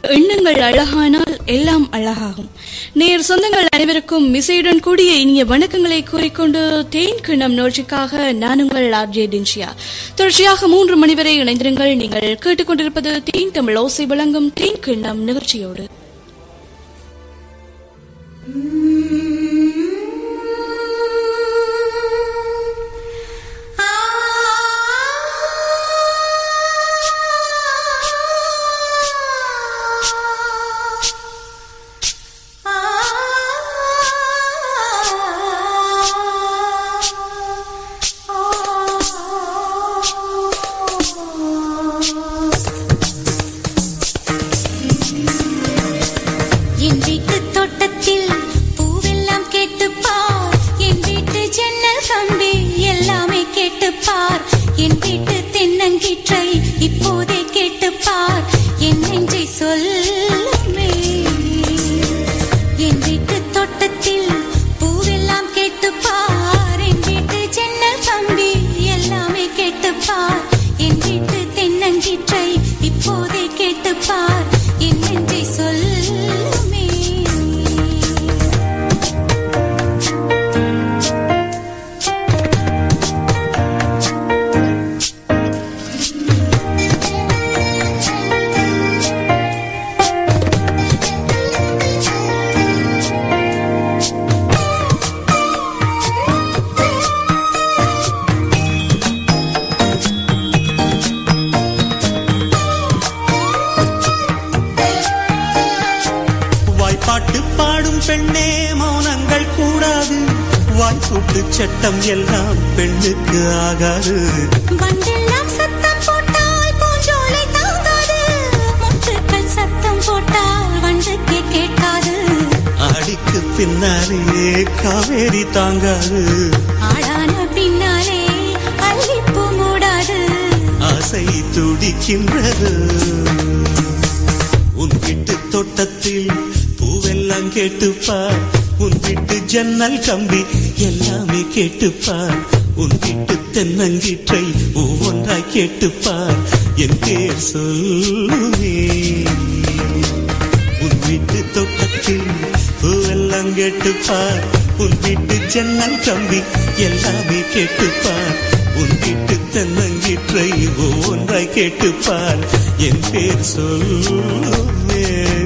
எண்ணங்கள் அழகானால் எல்லாம் அழகாகும் நேர் சொந்தங்கள் அனைவருக்கும் இசையுடன் கூடிய இனிய வணக்கங்களை கூறிக்கொண்டு தேன் கிண்ணம் நிகழ்ச்சிக்காக நான் உங்கள் ஆர்ஜே டின்ஷியா தொடர்ச்சியாக மூன்று மணி வரை இணைந்திருங்கள் நீங்கள் கேட்டுக்கொண்டிருப்பது தேன் தமிழ் ஓசை வழங்கும் தேன் கிண்ணம் நிகழ்ச்சியோடு என் வீட்டு தோட்டத்தில் பூவெல்லாம் கேட்டுப் பார் என் வீட்டு ஜன்னல் கம்பி எல்லாமே கேட்டுப் பார் என் வீட்டு தென்னங்கீற்றை இப்போதே கேட்டுப் பார் என் நெஞ்சை சொல்லுமே என் வீட்டு தோட்டத்தில் பூவெல்லாம் கேட்டுப் பார் என் வீட்டு ஜன்னல் கம்பி எல்லாமே கேட்டுப் பார் என் வீட்டு தென்னங்கீற்றை இப்போதே கேட்டுப் பார் என் நெஞ்சை சொல்லுமே வாய்ப்பாட்டு பாடும் பெண்ணே மௌனங்கள் கூடாது வாய்ப்பூட்டு சட்டம் எல்லாம் பெண்ணுக்கு ஆகாது வண்டெல்லாம் சத்தம் போட்டால் பூஞ்சோலை தாங்காது முற்றுக்கள் சத்தம் போட்டால் வண்டுக்கே கேட்காது அடிக்கு பின்னாலே காவேரி தாங்காது ஆளான பின்னாலே அல்லிப்பூ மூடாது ஆசை துடிக்கின்றது உன் வீட்டு தோட்டத்தில் பூவெல்லாம் கேட்டுப்பார் உன் வீட்டு ஜன்னல் கம்பி எல்லாமே கேட்டுப்பார் உன் வீட்டு தென்னங்கீற்றை ஒவ்வொன்றாய் கேட்டுப்பார் என் பேர் சொல்லுமே உன் வீட்டு தோட்டத்தில் பூவெல்லாம் கேட்டுப்பார் உன் வீட்டு ஜன்னல் கம்பி எல்லாமே கேட்டுப்பார் உன் வீட்டு தென்னங்கீற்றை ஒவ்வொன்றாய் கேட்டுப்பார் என் பேர் சொல்லுமே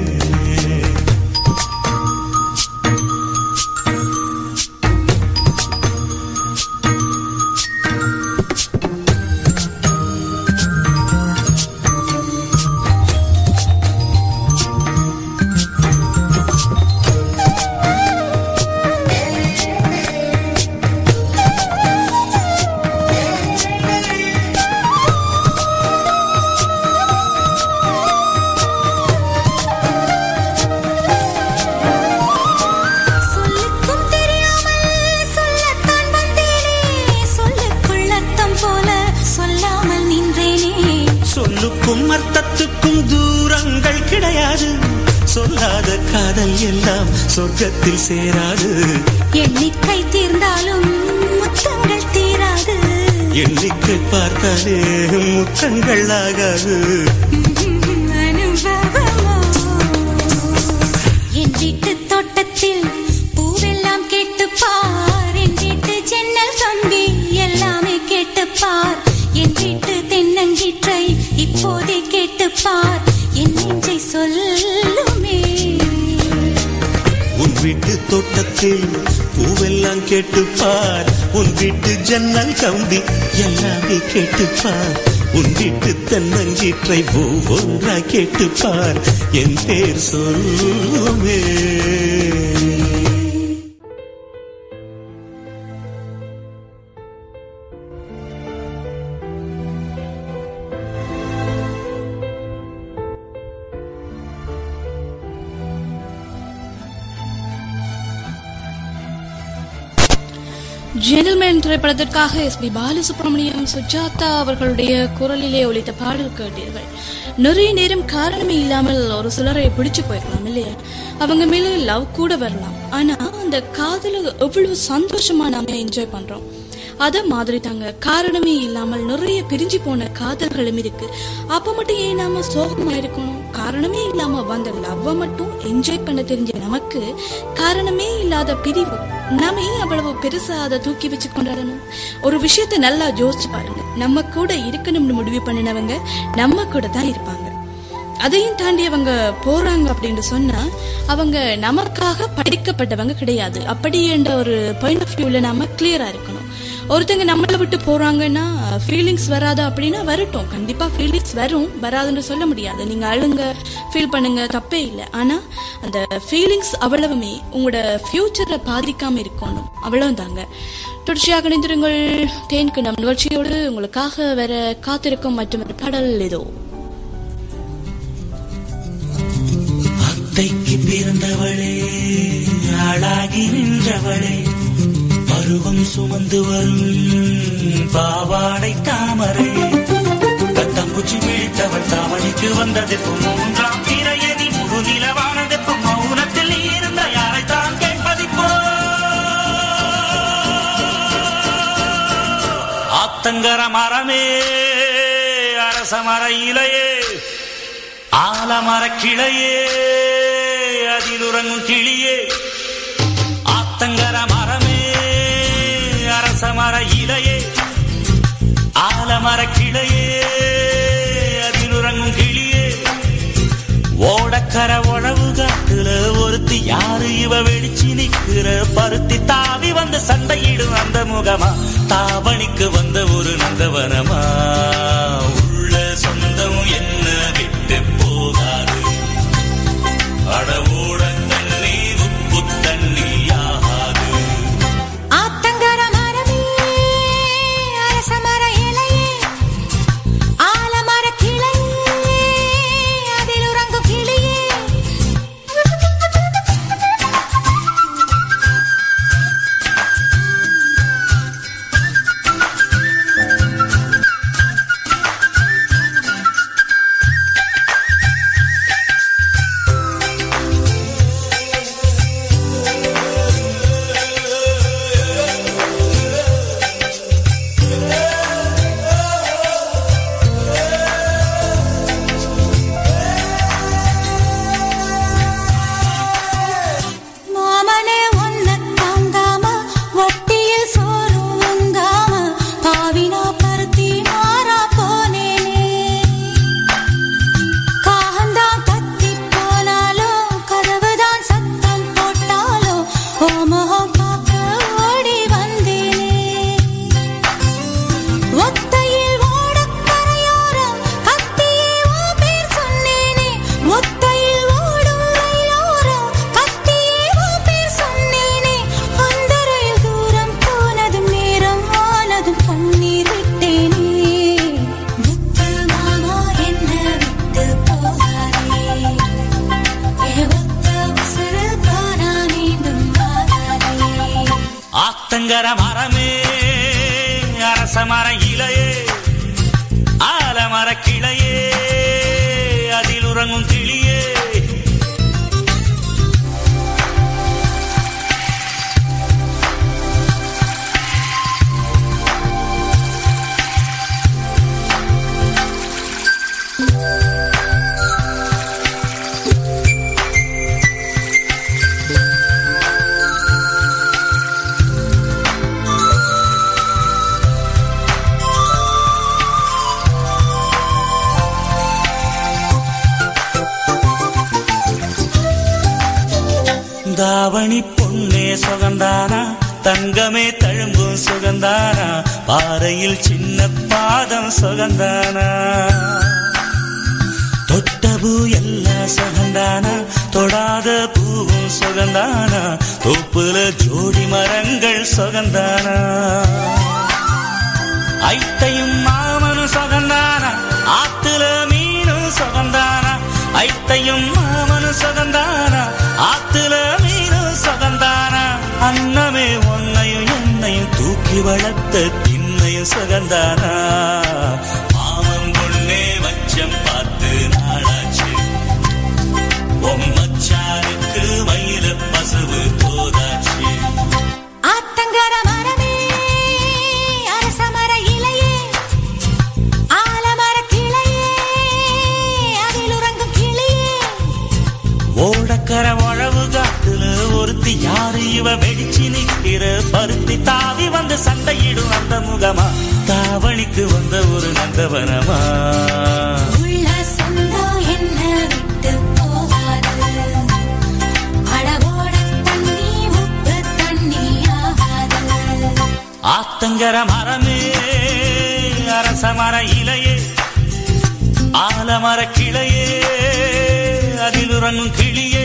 சொல்லுக்கும் தெரியாமல் சொல்லத்தான் வந்தேனே சொல்லுக்குள் அர்த்தம் போல சொல்லாமல் நின்றேனே சொல்லுக்கும் அர்த்தத்துக்கும் தூரங்கள் கிடையாது சொல்லாத காதல் எல்லாம் சொர்க்கத்தில் சேராது எண்ணிக்கை தீர்ந்தாலும் முத்தங்கள் தீராது எண்ணிக்கை பார்த்தாலே முத்தங்கள் ஆகாது அனுபவமோ என் வீட்டு தோட்டத்தில் பூவெல்லாம் கேட்டுப் பார் என் வீட்டு ஜன்னல் கம்பி எல்லாமே கேட்டுப் பார் என் வீட்டு தென்னங்கீற்றை இப்போதே கேட்டுப் பார் என் நெஞ்சை சொல்லுமே உன் வீட்டு தோட்டத்தில் பூவெல்லாம் கேட்டுப்பார் உன் வீட்டு ஜன்னல் கம்பி எல்லாமே கேட்டுப்பார் உன் வீட்டு தென்னங்கீற்றை ஒவ்வொன்றா கேட்டுப்பார் என் பேர் சொல்லுமே ஜென்டில்மேன் திரைப்படத்திற்காக எஸ் பி பாலசுப்ரமணியம் சுஜாதா அவர்களுடைய குரலிலே ஒலித்த பாடல் கேட்டீர்கள் நிறைய நேரம் காரணமே இல்லாமல் ஒரு சிலரை பிடிச்சு போயிடலாம் இல்லையா அவங்க மேல லவ் கூட வரலாம் ஆனா அந்த காதல எவ்வளவு சந்தோஷமா நாம என்ஜாய் பண்றோம் அத மாதிரி தாங்க காரணமே இல்லாமல் நிறைய பிரிஞ்சு போன காதல்களும் இருக்கு அப்ப மட்டும் ஏன் நாம சோகமா இருக்கணும் காரணமே இல்லாம வந்த லவ்வ மட்டும் என்ஜாய் பண்ண தெரிஞ்ச நமக்கு காரணமே இல்லாத பிரிவு நாம ஏன் அவ்வளவு பெருசா அதை தூக்கி வச்சு கொண்டாடணும் ஒரு விஷயத்தை நல்லா யோசிச்சு பாருங்க நம்ம கூட இருக்கணும்னு முடிவு பண்ணினவங்க நம்ம கூட தான் இருப்பாங்க அதையும் தாண்டி அவங்க போறாங்க அப்படின்னு சொன்னா அவங்க நமக்காக படிக்கப்பட்டவங்க கிடையாது அப்படி என்ற ஒரு பாயிண்ட் ஆஃப் வியூல நாம கிளியரா இருக்கணும் ஒருத்தங்க நம்மளை விட்டு போறாங்கன்னா ஃபீலிங்ஸ் வராது அப்படின்னா வரட்டும் கண்டிப்பா ஃபீலிங்ஸ் வரும் வராதுன்னு சொல்ல முடியாது நீங்க அழுங்க ஃபீல் பண்ணுங்க தப்பே இல்லை ஆனா அந்த ஃபீலிங்ஸ் அவ்வளவுமே உங்களோட ஃபியூச்சரை பாதிக்காம இருக்கணும் அவ்வளவுதாங்க தொடர்ச்சியாக இணைந்திருங்கள் தேன்கு நம் நிகழ்ச்சியோடு உங்களுக்காக வேற காத்திருக்கும் மற்றும் ஒரு பாடல் ஏதோ அத்தைக்கு பிறந்தவளே ஆளாகி நின்றவளே பருவம் சுமந்து வரும் பாவாடை தாமரை கத்தம்பூச்சி விழித்தவள் தாமரைக்கு வந்தது மூன்றாம் திரையதி முழு நிலவானது மௌனத்தில் இருந்த யாரை தான் கேட்பதிப்போ ஆத்தங்கர மரமே அரச மர இலையே ஆலமர கிளையே அதில் உறங்கும் கிளியே ஆத்தங்கர மரமே அரச மர இலையே ஆலமர கிளையே அதில் உறங்கும் கிளியே ஓடக்கர உழவு காட்டுல ஒருத்தி யாரு இவ வெடிச்சு நிக்கிற பருத்தி தாவி வந்து சண்டையிடும் அந்த முகமா தாவணிக்கு வந்த ஒரு நந்தவனமா உள்ள சொந்தம் என்ன விட்டு போகாது அடவோட தண்ணி உப்பு தண்ணி ஆகாது ஆத்தங்கர மரமே அரச மர இலையே ஆலமர கிளையே அதில் உறங்கும் கிளியே மாமனே ஒன்ன தாங்காம வட்டியில் சோறு உங்காம பாவினா பருத்தி மாறா போனேனே காகந்தான் கத்தி போனாலும் கதவுதான் சத்தம் போட்டாலும் ஓ முகம் பார்க்க ஓடி வந்தேனே ஒத்தையில் ஓடக் கரையோரம் கத்தியே உன் பேர் சொன்னேனே ஒத்தையில் ஓடும் ரயிலோரம் கத்தியே உன் பேர் சொன்னேனே அந்த ரயில் தூரம் போனதும் நேரம் ஆனதும் கண்ணீர் விட்டேனே முத்து மாமா என்ன விட்டு போகாதே ஏ ஒத்த உசுறு தானா மீண்டும் வாராதே ஆத்தங்கர மரமே அரச மர இலையே ஆலமர கிளையே அதில் உறங்கும் கிளியே தாவணி பொன்னே சுகந்தானா தங்கமே தழும்பும் சுகந்தானா பாறையில் சின்ன பாதம் சுகந்தானா தொட்ட பூ எல்லாம் சுகந்தானா தொடாத பூவும் சுகந்தானா தோப்புல ஜோடி மரங்கள் சுகந்தானா ஐத்தையும் மாமனும் சுகந்தானா ஆத்துல மீனும் சுகந்தானா ஐத்தையும் மாமனும் சுகந்தானா ஆத்துல மீனும் சுகந்தானா அன்னமே உன்னையும் என்னையும் தூக்கி வளர்த்த திண்ணையும் சுகந்தானா மாமன் பொண்ணே மச்சம் பார்த்து நாளாச்சு உன் மச்சானுக்கு மயில பசுவு போதாச்சு ஆத்தங்கர மரமே வந்து சண்டையிடும் அந்த முகமா தாவணிக்கு வந்த ஒரு நந்தவனமா உள்ள சொந்தம் என்ன விட்டு போகாது அளவோட தண்ணி உப்பு தண்ணி ஆகாது ஆத்தங்கர மரமே அரச மர இலையே ஆலமர கிளையே அதில் உறங்கும் கிளியே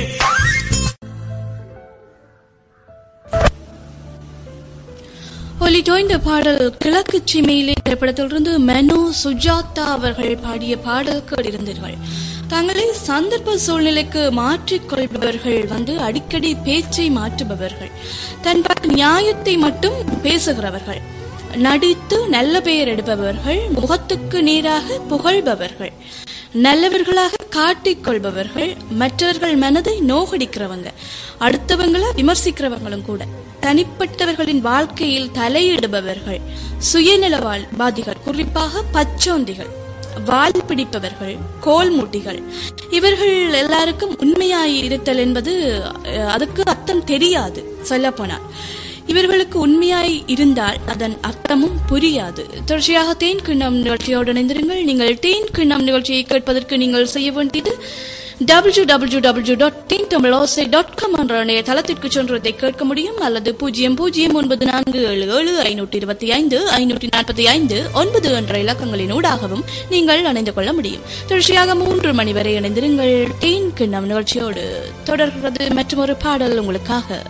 ஒலிட்டோ இந்த பாடல் கிழக்கு சிமையிலே திரைப்படத்திலிருந்து மெனு சுஜாதா அவர்கள் பாடிய பாடல் கேட்டிருந்தீர்கள் தங்களை சந்தர்ப்ப சூழ்நிலைக்கு மாற்றிக்கொள்பவர்கள் வந்து அடிக்கடி பேச்சை மாற்றுபவர்கள் தன் பக்க நியாயத்தை மட்டும் பேசுகிறவர்கள் நடித்து நல்ல பெயர் எடுப்பவர்கள் முகத்துக்கு நேராக புகழ்பவர்கள் நல்லவர்களாக காட்டிக்கொள்பவர்கள் மற்றவர்கள் மனதை நோகடிக்கிறவங்க அடுத்தவங்கள விமர்சிக்கிறவங்களும் கூட தனிப்பட்டவர்களின் வாழ்க்கையில் தலையிடுபவர்கள் சுயநலவாதிகள் குறிப்பாக பச்சோந்திகள் வால் பிடிப்பவர்கள் கோல்முட்டிகள் இவர்கள் எல்லாருக்கும் உண்மையாய் இருத்தல் என்பது அஹ், அதுக்கு அர்த்தம் தெரியாது சொல்லப்போனால் இவர்களுக்கு உண்மையாய் இருந்தால் அதன் அர்த்தமும் புரியாது தொடர்ச்சியாக தேன் கிண்ணம் நிகழ்ச்சியோடு இணைந்திருங்கள் நீங்கள் தேன் கிண்ணம் நிகழ்ச்சியை கேட்பதற்கு நீங்கள் செய்ய வேண்டியது W W W dot Then Tamil Osai dot com என்ற இணைய தளத்திற்கு சென்று இதை கேட்க முடியும் அல்லது பூஜ்ஜியம் பூஜ்ஜியம் ஒன்பது நான்கு ஏழு ஏழு ஐநூற்றி இருபத்தி ஐந்து ஐநூற்றி நாற்பத்தி ஐந்து ஒன்பது என்ற இலக்கங்களின் ஊடாகவும் நீங்கள் இணைந்து கொள்ள முடியும் தொடர்ச்சியாக மூன்று மணி வரை இணைந்திருங்கள் தேன் கிண்ணம் நிகழ்ச்சியோடு தொடர்கிறது மற்றொரு பாடல் உங்களுக்காக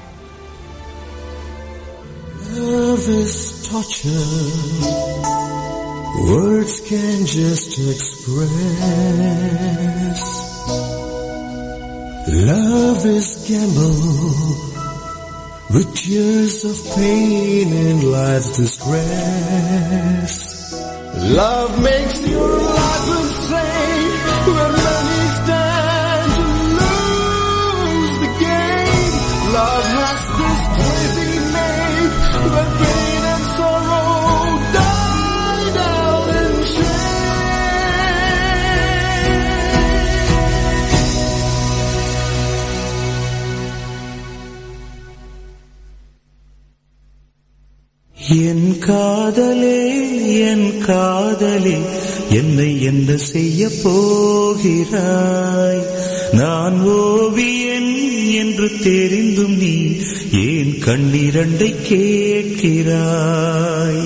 Love is torture. Words can just express. Love is gamble with tears of pain and life's distress. Love makes your life insane when many stand to lose the game. Love has this crazy name where pain and sorrow die down in shame. என் காதலே என் காதலே என்னை என்ன செய்ய போகிறாய் நான் ஓவியன் என்று தெரிந்தும் நீ ஏன் கண்ணிரண்டை கேட்கிறாய்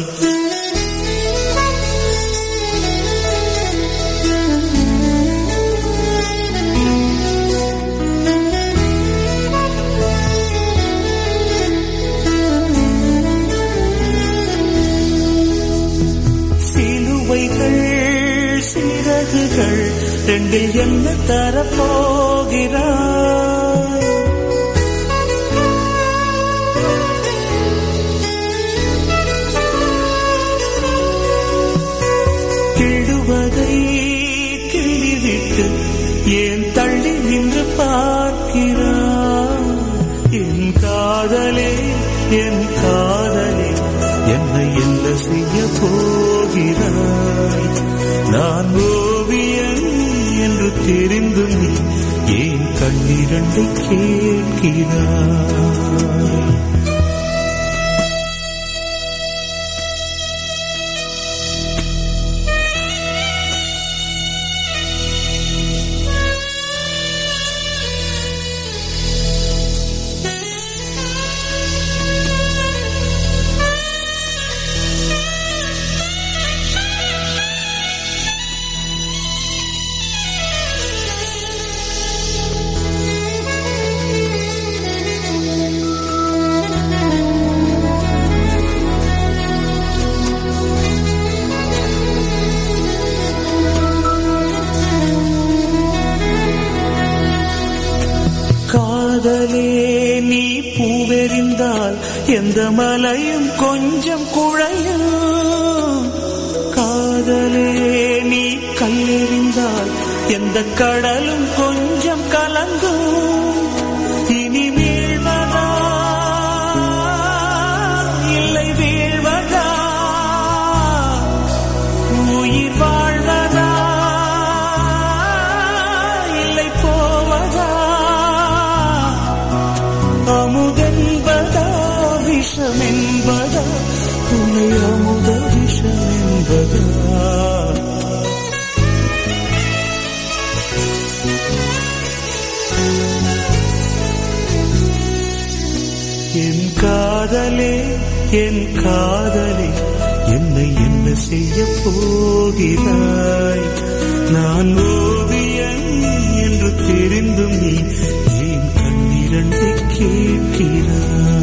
சிலுவைகள் சிறகுகள் ரெண்டில் என்ன தரப்போகிறாய் கிழுவதை கிள்ளிவிட்டு ஏன் தள்ளி நின்று பார்க்கிறாய் என் காதலே என் காதலே என்னை என்ன செய்ய போகிறாய் நான் ஓவியன் என்று தெரிந்தும் நீ ஏன் கண்ணிரண்டை கேட்கிறாய் காதலே நீ பூவெறிந்தால் எந்த மலையும் கொஞ்சம் குழையும் காதலே நீ கல்லெறிந்தால் எந்த கடலும் கொஞ்சம் கலங்கும் இனி வீழ்வதா இல்லை வீழ்வதா உயிர் வாழ்வதா இல்லை போவதா அமுதென்பதா விஷமென்பதா செய்ய போகிறாய் நான் ஓவியன் என்று தெரிந்தும் நீ ஏன் கண்ணிரண்டை கேட்கிறாய்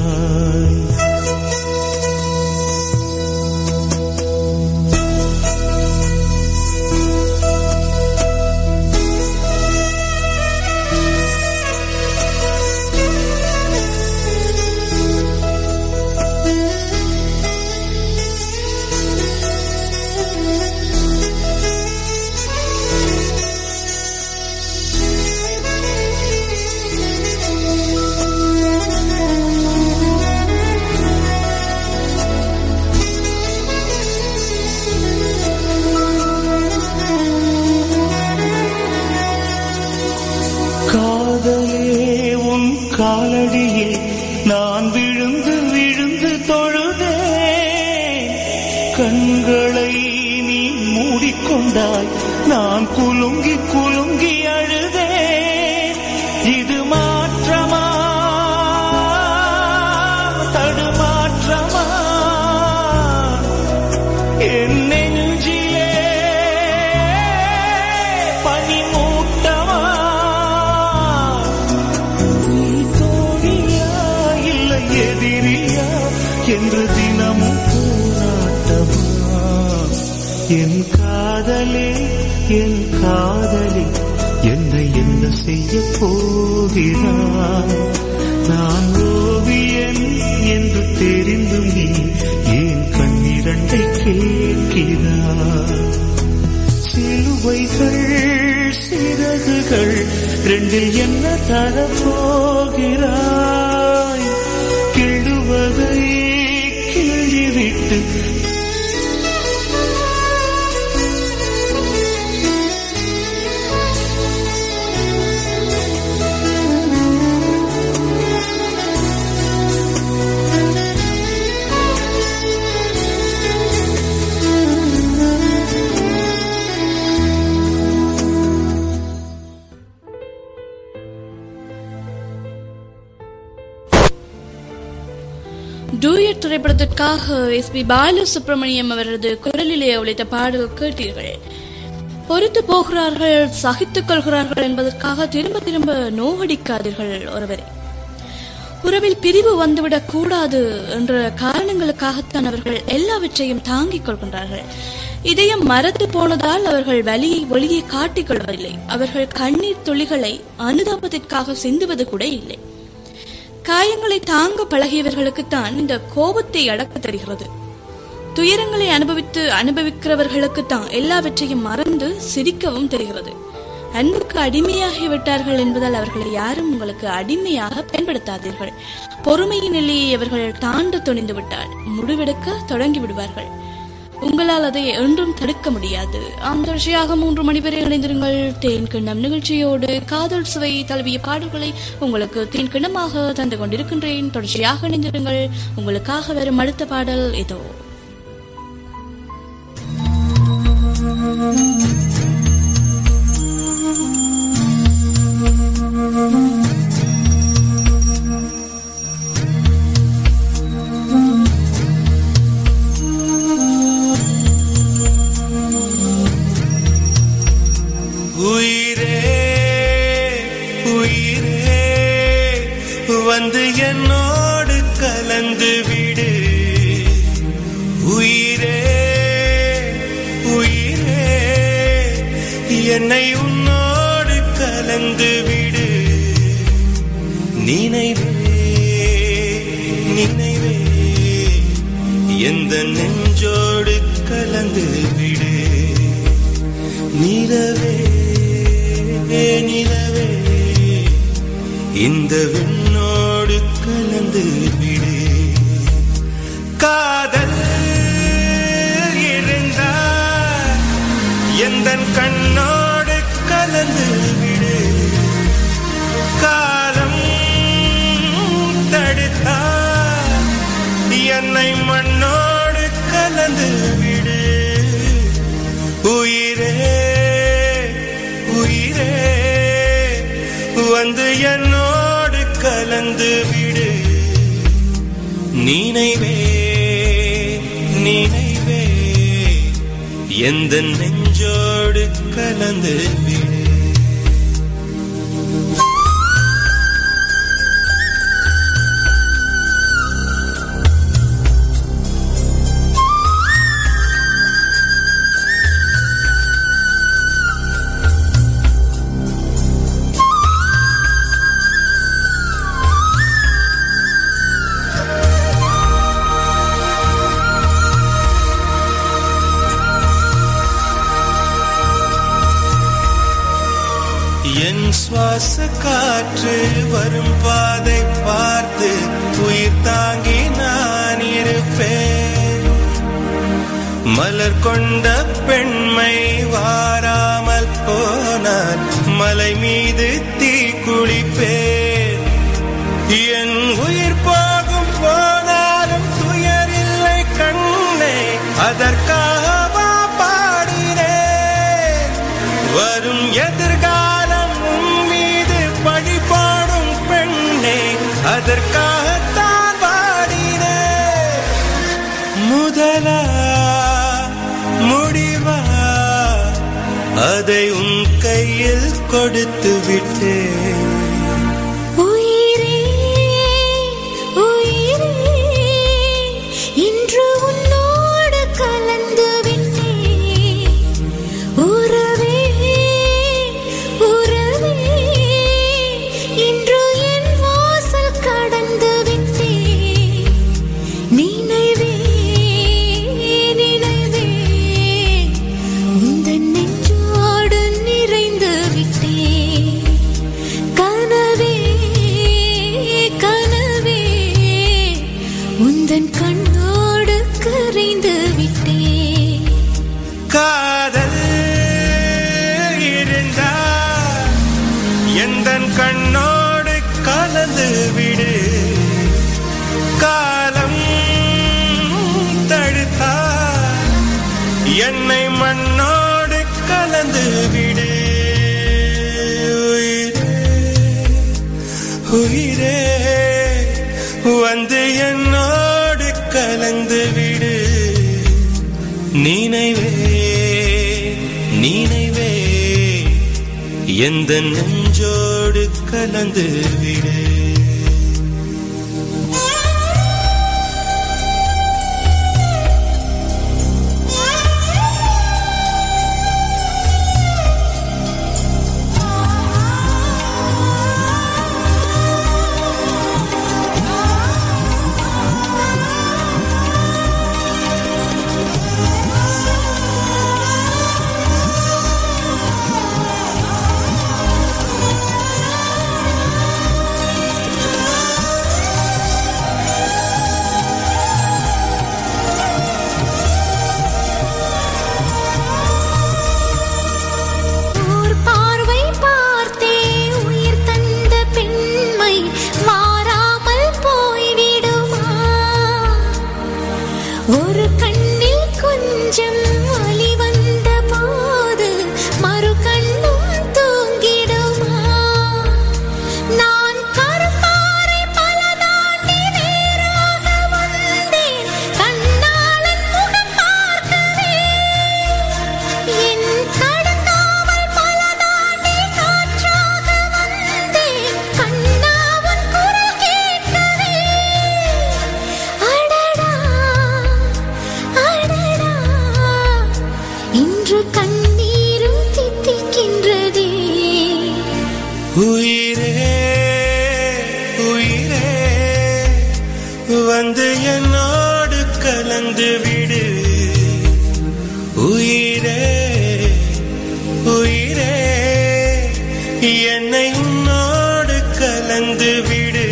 காதலே உன் காலடியில் நான் விழுந்து விழுந்து தொழுதே கண்களை நீ மூடிக்கொண்டாய் நான் குலுங்கி குலுங்கி அழுதே இது மாற்றமா தடுமாற்றமா என் நெஞ்சிலே பனிமூட்டமா நீ தோழியா இல்லை எதிரியா என்று தினமும் போராட்டமா என் காதலே என் காதலே என்னை என்ன செய்ய போகிறாய் நான் ஓவியன் என்று தெரிந்தும் நீ ஏன் கண்ணிரண்டை கேட்கிறாய் சிலுவைகள் சிறகுகள் ரெண்டில் என்ன தரப்போகிறாய் கிழுவதை கிழிவிட்டு டூயட் திரைப்படத்திற்காக எஸ் பி பாலசுப்ரமணியம் அவரது குரலிலே ஒழித்த பாடல் கேட்டீர்கள் பொறுத்து போகிறார்கள் சகித்துக் கொள்கிறார்கள் என்பதற்காக திரும்ப திரும்ப நோகடிக்காதீர்கள் ஒருவரை உறவில் பிரிவு வந்துவிடக் கூடாது என்ற காரணங்களுக்காகத்தான் அவர்கள் எல்லாவற்றையும் தாங்கிக் கொள்கின்றார்கள் இதயம் மறந்து போனதால் அவர்கள் வலியை வெளியே காட்டிக் கொள்வதில்லை அவர்கள் கண்ணீர் துளிகளை அனுதாபத்திற்காக சிந்துவது கூட இல்லை காயங்களை தாங்க பழகியவர்களுக்குத்தான் இந்த கோபத்தை அடக்க தெரிகிறது துயரங்களை அனுபவித்து அனுபவிக்கிறவர்களுக்குத்தான் எல்லாவற்றையும் மறந்து சிரிக்கவும் தெரிகிறது அன்புக்கு அடிமையாகி விட்டார்கள் என்பதால் அவர்களை யாரும் உங்களுக்கு அடிமையாக பயன்படுத்தாதீர்கள் பொறுமையின் நிலையை அவர்கள் தாண்ட துணிந்து விட்டால் முடிவெடுக்க தொடங்கி விடுவார்கள் உங்களால் அதை என்றும் தடுக்க முடியாது ஆம் தொடர்ச்சியாக மூன்று மணி வரை இணைந்திருங்கள் தேன் கிண்ணம் நிகழ்ச்சியோடு காதல் சுவை தழுவிய பாடல்களை உங்களுக்கு தேன் கிண்ணமாக தந்து கொண்டிருக்கின்றேன் தொடர்ச்சியாக இணைந்திருங்கள் உங்களுக்காக வரும் அடுத்த பாடல் இதோ உயிரே உயிரே வந்து என்னோடு கலந்து விடு உயிரே உயிரே என்னை உன்னோடு கலந்து விடு நினைவே நினைவே எந்த நெஞ்சோடு கலந்து விடு நிலவே நிலவே இந்த விண்ணோடு கலந்து விடு காதல் இருந்தால் எந்த கண்ணோடு கலந்து விடு காலம் தடுத்தால் என்னை மண்ணோடு கலந்து விடு உயிரே உயிரே வந்து என்னோடு கலந்து விடு நினைவே நினைவே எந்த நெஞ்சோடு கலந்து விடு என் சுவாச காற்று வரும் பாதை பார்த்து உயிர் தாங்கி நான் இருப்பேன் மலர் கொண்ட பெண்மை வாராமல் போனால் மலை மீது தீ குளிப்பேன் என் உயிர் போகும் போனாலும் துயரில்லை கண்ணே அதற்காகவா பாடினேன் வரும் எதிர்காலம் உன் மீது பழி பாடும் பெண்ணே அதற்காகத்தான் பாடினேன் முதலா முடிவா அதை உன் கையில் கொடுத்து விட்டேன் உயிரே உயிரே இன்று உன்னோடு கலந்து விட்டேன் உறவே உறவே இன்று என் வாசல் கடந்து விட்டேன் நினைவே நினைவே உந்தன் நெஞ்சோடு நிறைந்து விட்டேன் கனவே கனவே உந்தன் கண்ணோடு கரைந்து விட்டேன் காதல் இருந்தா எந்த கண்ணோடு கலந்து விடு காலம் தடுத்தா என்னை மண்ணோடு கலந்து விடு உயிரே, உயிரே வந்து என்னோடு கலந்து விடு நினைவே நினைவே எந்த நெஞ்சோடு கலந்து விடு ஓர் பார்வை பார்த்தே உயிர் தந்த பெண்மை மாறாமல் போய்விடுமா ஒரு கண்ணில் கொஞ்சம் வலி வந்த போது மறு கண்ணும் தூங்கிடுமா நான் கருப்பாறை பல தாண்டி வேறாக வந்தேன் கண்ணாளன் முகம் பார்க்கவே என் கடந்தாமல் பல தாண்டி காற்றாக வந்தேன் கண்ணாவன் குரல் கேட்கவே அடடா அடடா இன்று கண்ணீரும் தித்திக்கின்றதே உயிரே உயிரே வந்து என்னோடு கலந்து விடு உயிரே உயிரே என்னை உன்னோடு கலந்து விடு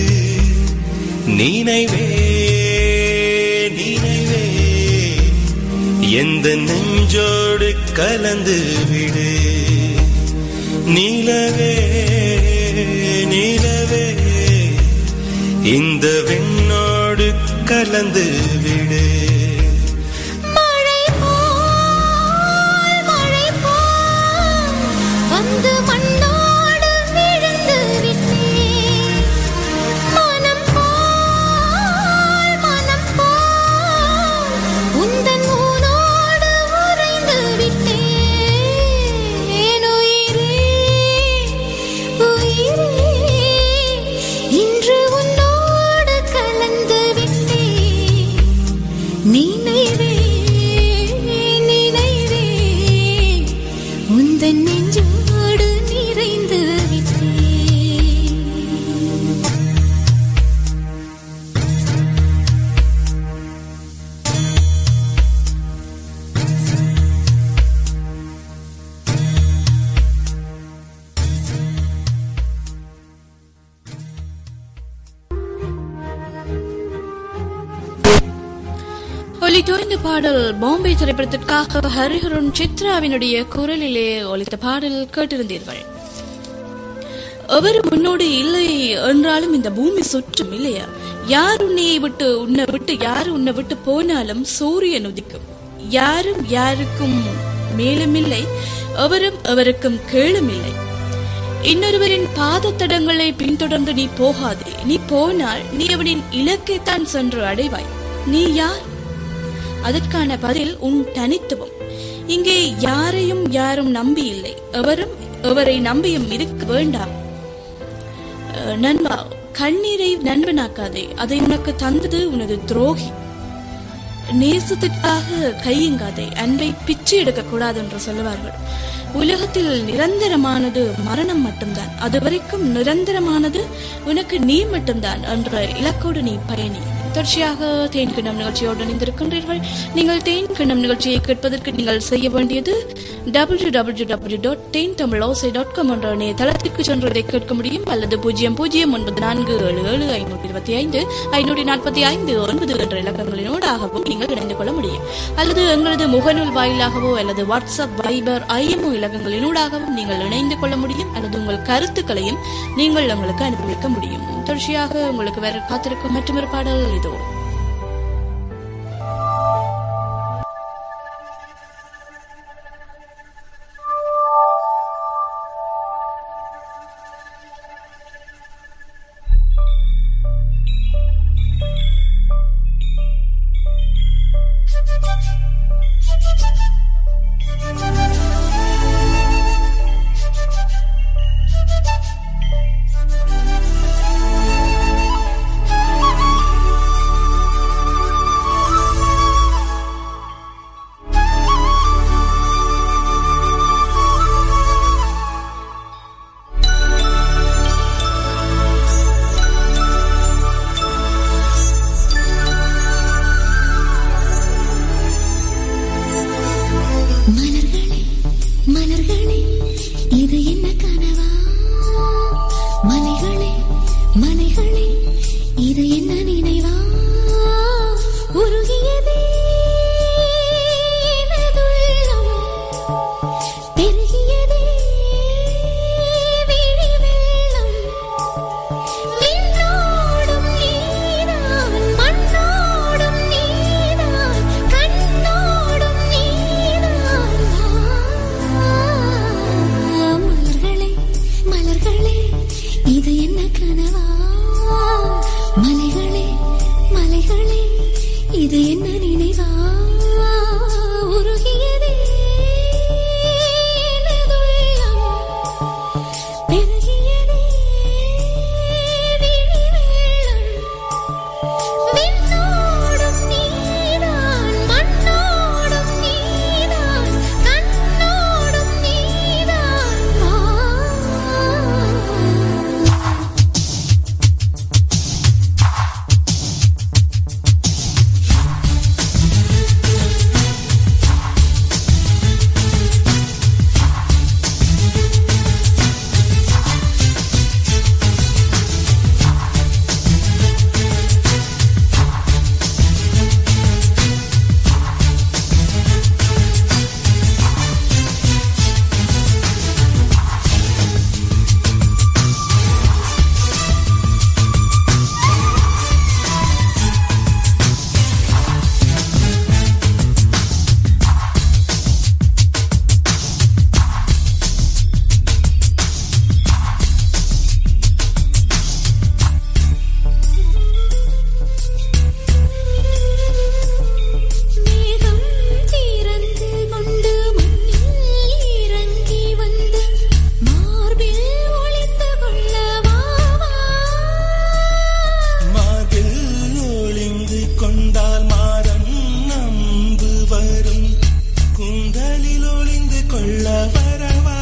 நினைவே நினைவே எந்த நெஞ்சோடு கலந்து விடு நிலவே நிலவே இந்த விண்ணோடு கலந்து விடு மழை போல் மழை போல் வந்து மண்ணோடு விழுந்து விட்டேன் மனம் போல் மனம் போல் உந்தன் ஊனோடு உறைந்து ஒலித்தோ இந்த பாடல் பாம்பே திரைப்படத்திற்காக ஹரிஹரன் சித்ராவினுடைய குரலிலே ஒலித்த பாடல் கேட்டிருந்தீர்கள் அவர் முன்னோடு இல்லை என்றாலும் இந்த பூமி சுற்றும் இல்லையா யார் உன்னையை விட்டு உன்னை விட்டு யார் உன்னை விட்டு போனாலும் சூரியன் உதிக்கும் யாரும் யாருக்கும் மேலும் இல்லை அவரும் அவருக்கும் கீழும் இல்லை இன்னொருவரின் பாதத்தடங்களை பின்தொடர்ந்து நீ போகாதே நீ போனால் நீ அவனின் இலக்கைத்தான் சென்று அடைவாய் நீ யார் அதற்கான பதில் உன் தனித்துவம் இங்கே யாரையும் யாரும் நம்பி இல்லை எவரும் எவரை நம்பியும் இருக்க வேண்டாம் அஹ், நண்பா கண்ணீரை நண்பனாக்காதே அதை உனக்கு தந்தது உனது துரோகி நேசத்திற்காக கையுங்காதே அன்பை பிச்சு எடுக்க கூடாது என்று சொல்லுவார்கள் உலகத்தில் நிரந்தரமானது மரணம் மட்டும்தான் அதுவரைக்கும் நிரந்தரமானது உனக்கு நீ மட்டும்தான் என்ற இலக்கோடு நீ பயணி தொடர்ச்சியாக தேன் கிண்ணம் நிகழ்ச்சியோடு இணைந்திருக்கின்றீர்கள் நீங்கள் தேன் கிண்ணம் நிகழ்ச்சியை கேட்பதற்கு நீங்கள் செய்ய வேண்டியது W W W dot Then Tamil Osai dot com என்ற இணையதளத்திற்கு சென்று இதை கேட்க முடியும் அல்லது பூஜ்ஜியம் பூஜ்ஜியம் ஒன்பது நான்கு ஏழு ஏழு ஐநூற்றி இருபத்தி ஐந்து ஐநூற்றி நாற்பத்தி ஐந்து ஒன்பது என்ற இலக்கங்களினோடாகவும் நீங்கள் இணைந்து கொள்ள முடியும் அல்லது எங்களது முகநூல் வாயிலாகவோ அல்லது வாட்ஸ்அப் வைபர் ஐஎம்ஓ இலக்கங்களினூடாகவும் நீங்கள் இணைந்து கொள்ள முடியும் அல்லது உங்கள் கருத்துக்களையும் நீங்கள் எங்களுக்கு அனுப்பி வைக்க முடியும் தொடர்ச்சியாக உங்களுக்கு வேற காத்திருக்கும் மற்றொரு பாடல் இதோ மலர்களே மலர்களே இது என்ன கனவா மலைகளே மலைகளே இது என்ன நினைவா உருகியதே எனதுள்ளம். பெருகியதே விழி வெள்ளம். விண்ணோடும் நீதான், மண்ணோடும் நீதான், கண்ணோடும் நீதான். மலர்களே மலர்களே இது என்ன கனவா மலைகளே மலைகளே இது என்ன நினைவா உருகியதே எனதுள்ளம். பெருகியதே விழி வெள்ளம். விண்ணோடும் நீதான், மண்ணோடும் நீதான், கண்ணோடும் நீதான். ஆ மேகம் திறந்து கொண்டு மண்ணில் இறங்கி வந்து மார்பில் ஒளிந்து கொள்ள வா வா. மார்பில் ஒளிந்து கொண்டால் மாறம் நம்பு வரும் குந்தலில் ஒளிந்து கொள்ள வரவா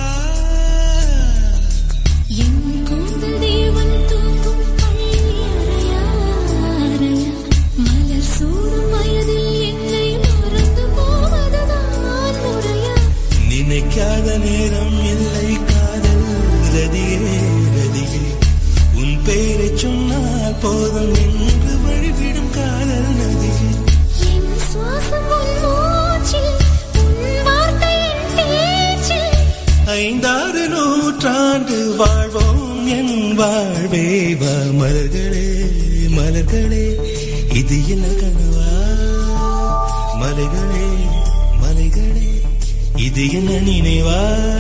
என் கூந்தல் தேவன் தூக்கும் பள்ளி அறையா அறையா. மலர் சூடும் வயதில் என்னை மறந்து போவதுதான் முறையா நினைக்காத நேரம் இல்லை காதல் ரதியே ரதியே உன் பெயரை சொன்னால் போதும் என்று வழிவிடும் காதல் நதியே என் சுவாசம் உன் மூச்சில் உன் வார்த்தை என் பேச்சில் ஐந்தாறு நூற்றாண்டு வாழ்வோம் என் வாழ்வே வா மலர்களே மலர்களே இது என்ன கனவா மலைகளே மலைகளே இது என்ன நினைவா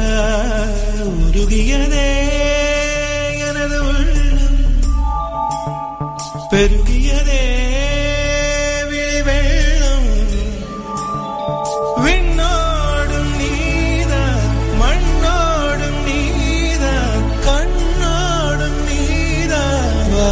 உருகியதே எனது உள்ளம் பெருகியதே விழி வெள்ளம் விண்ணோடும் நீதான் மண்ணோடும் நீதான் கண்ணோடும் நீதான் வா.